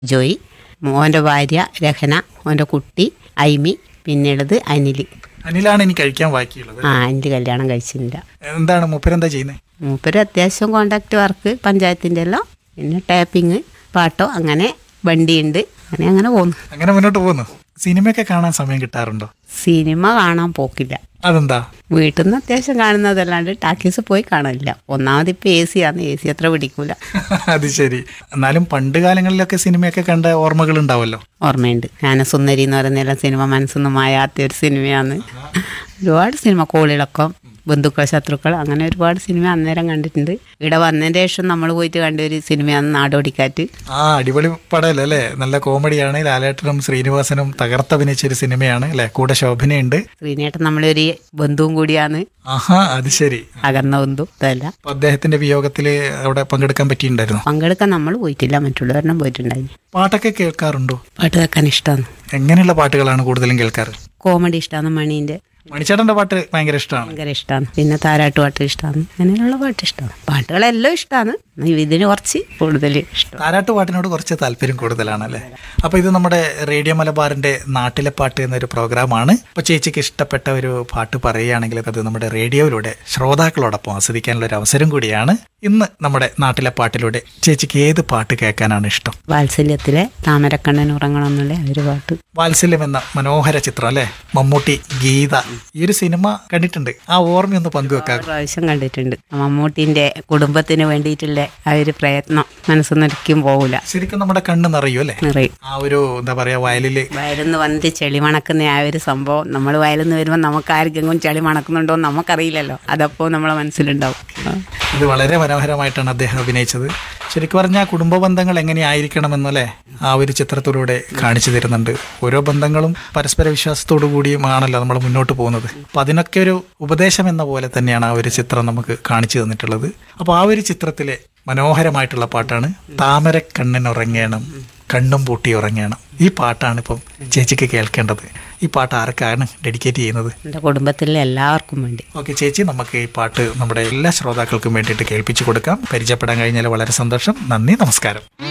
ജോയി മോൻ്റെ ഭാര്യ രഹന മോൻ്റെ കുട്ടി ഐമി പിന്നെയുള്ളത് അനിൽ അനിലാണ് ഇനി കഴിക്കാൻ ബാക്കിയുള്ളത് ആ അനിൽ കല്യാണം കഴിച്ചിട്ടില്ല എന്താണ് മൂപ്പരെന്താ ചെയ്യുന്നത് മൂപ്പര് അത്യാവശ്യം കോണ്ടാക്ട് വർക്ക് പഞ്ചായത്തിൻ്റെ എല്ലാം പിന്നെ ടാപ്പിങ് പാട്ടോ അങ്ങനെ വണ്ടിയുണ്ട് അങ്ങനെ അങ്ങനെ പോകുന്നു അങ്ങനെ മുന്നോട്ട് പോകുന്നു സിനിമയൊക്കെ കാണാൻ സമയം കിട്ടാറുണ്ടോ സിനിമ കാണാൻ പോക്കില്ല അതെന്താ വീട്ടിൽ നിന്ന് അത്യാവശ്യം കാണുന്നതല്ലാണ്ട് ടാക്കീസ് പോയി കാണില്ല ഒന്നാമത് ഇപ്പം എ സി ആണ് എ സി അത്ര പിടിക്കൂല അത് ശരി എന്നാലും പണ്ട് കാലങ്ങളിലൊക്കെ സിനിമയൊക്കെ കണ്ട ഓർമ്മകൾ ഉണ്ടാവല്ലോ ഓർമ്മയുണ്ട് ജ്ഞാനസുന്ദരി എന്ന് പറയുന്ന സിനിമ മനസ്സൊന്നും മായാത്ത ഒരു സിനിമയാണ് ഒരുപാട് സിനിമ കോളിളക്കം ബന്ധുക്കൾ ശത്രുക്കൾ അങ്ങനെ ഒരുപാട് സിനിമ അന്നേരം കണ്ടിട്ടുണ്ട് ഇവിടെ വന്നതിന് ശേഷം നമ്മൾ പോയിട്ട് കണ്ട ഒരു സിനിമയാണ് നാടോടിക്കാറ്റ് ആ അടിപൊളി പടമല്ലേ അല്ലേ നല്ല കോമഡിയാണ് ലാലേട്ടനും ശ്രീനിവാസനും തകർത്തഭിനയിച്ച ഒരു സിനിമയാണ് അല്ലെ കൂടെ ശോഭനയുണ്ട് ശ്രീനേട്ടൻ നമ്മളൊരു ബന്ധുവും കൂടിയാണ് ആഹാ അത് ശരി അകർന്ന ബന്ധു ഇതല്ല അപ്പൊ അദ്ദേഹത്തിന്റെ വിയോഗത്തിൽ അവിടെ പങ്കെടുക്കാൻ പറ്റിയിട്ടുണ്ടായിരുന്നു പങ്കെടുക്കാൻ നമ്മൾ പോയിട്ടില്ല മറ്റുള്ളവരെല്ലാം പോയിട്ടുണ്ടായി പാട്ടൊക്കെ കേൾക്കാറുണ്ടോ പാട്ട് കേൾക്കാൻ ഇഷ്ടമാണ് എങ്ങനെയുള്ള പാട്ടുകളാണ് കൂടുതലും കേൾക്കാറ് കോമഡി ഇഷ്ടമാണ് മണീൻ്റെ മണിച്ചേട്ടന്റെ പാട്ട് ഭയങ്കര ഇഷ്ടമാണ് ഭയങ്കര ഇഷ്ടമാണ് പിന്നെ താരാട്ട് പാട്ട് ഇഷ്ടമാണ് അങ്ങനെയുള്ള പാട്ട് ഇഷ്ടമാണ് പാട്ടുകളെല്ലാം ഇഷ്ടമാണ് ഇതിന് കുറച്ച് കൂടുതൽ ഇഷ്ടം താരാട്ട് പാട്ടിനോട് കുറച്ച് താല്പര്യം കൂടുതലാണ് അല്ലേ അപ്പൊ ഇത് നമ്മുടെ റേഡിയോ മലബാറിന്റെ നാട്ടിലെ പാട്ട് എന്നൊരു പ്രോഗ്രാമാണ് അപ്പൊ ചേച്ചിക്ക് ഇഷ്ടപ്പെട്ട ഒരു പാട്ട് പറയുകയാണെങ്കിൽ അത് നമ്മുടെ റേഡിയോയിലൂടെ ശ്രോതാക്കളോടൊപ്പം ആസ്വദിക്കാനുള്ള ഒരു അവസരം കൂടിയാണ് ഇന്ന് നമ്മുടെ നാട്ടിലെ പാട്ടിലൂടെ ചേച്ചിക്ക് ഏത് പാട്ട് കേൾക്കാനാണ് ഇഷ്ടം വാത്സല്യത്തിലെ താമരക്കണ്ണൻ ഉറങ്ങണം എന്നുള്ള ആ ഒരു പാട്ട് വാത്സല്യം എന്ന മനോഹര ചിത്രം അല്ലേ മമ്മൂട്ടി ഗീത ഈ ഒരു സിനിമ കണ്ടിട്ടുണ്ട് ആ ഓർമ്മയൊന്ന് പങ്കുവെക്കാം ഒരു പ്രാവശ്യം കണ്ടിട്ടുണ്ട് മമ്മൂട്ടിന്റെ കുടുംബത്തിന് വേണ്ടിയിട്ടുള്ള ആ ഒരു പ്രയത്നം മനസ്സൊന്നൊരിക്കും പോകില്ല ശരിക്കും നമ്മുടെ കണ്ണ് നിറയും അല്ലേ നിറയും ആ ഒരു എന്താ പറയാ വയലില് വയലിന്ന് വന്നിട്ട് ചെളി മണക്കുന്ന ആ ഒരു സംഭവം നമ്മൾ വയലിന്ന് വരുമ്പോൾ നമുക്ക് ആർക്കെങ്കിലും ചെളി മണക്കുന്നുണ്ടോ എന്ന് നമുക്കറിയില്ലല്ലോ അതപ്പോൾ നമ്മളെ മനസ്സിലുണ്ടാവും ആ. ഇത് വളരെ മനോഹരമായിട്ടാണ് അദ്ദേഹം അഭിനയിച്ചത് ശരിക്കും പറഞ്ഞാൽ കുടുംബ ബന്ധങ്ങൾ എങ്ങനെയായിരിക്കണമെന്നല്ലേ ആ ഒരു ചിത്രത്തിലൂടെ കാണിച്ചു തരുന്നുണ്ട് ഓരോ ബന്ധങ്ങളും പരസ്പര വിശ്വാസത്തോടു കൂടിയുമാണല്ലോ നമ്മൾ മുന്നോട്ട് പോകുന്നത് അപ്പൊ അതിനൊക്കെ ഒരു ഉപദേശം എന്ന പോലെ തന്നെയാണ് ആ ഒരു ചിത്രം നമുക്ക് കാണിച്ചു തന്നിട്ടുള്ളത് അപ്പോൾ ആ ഒരു ചിത്രത്തിലെ മനോഹരമായിട്ടുള്ള പാട്ടാണ് താമര കണ്ണിനുറങ്ങണം കണ്ണും പൂട്ടി ഉറങ്ങണം ഈ പാട്ടാണ് ഇപ്പം ചേച്ചിക്ക് കേൾക്കേണ്ടത് ഈ പാട്ട് ആർക്കാണ് ഡെഡിക്കേറ്റ് ചെയ്യുന്നത് എൻ്റെ കുടുംബത്തിലെ എല്ലാവർക്കും വേണ്ടി ഓക്കെ ചേച്ചി നമുക്ക് ഈ പാട്ട് നമ്മുടെ എല്ലാ ശ്രോതാക്കൾക്കും വേണ്ടിയിട്ട് കേൾപ്പിച്ചു കൊടുക്കാം പരിചയപ്പെടാൻ കഴിഞ്ഞാൽ വളരെ സന്തോഷം നന്ദി നമസ്കാരം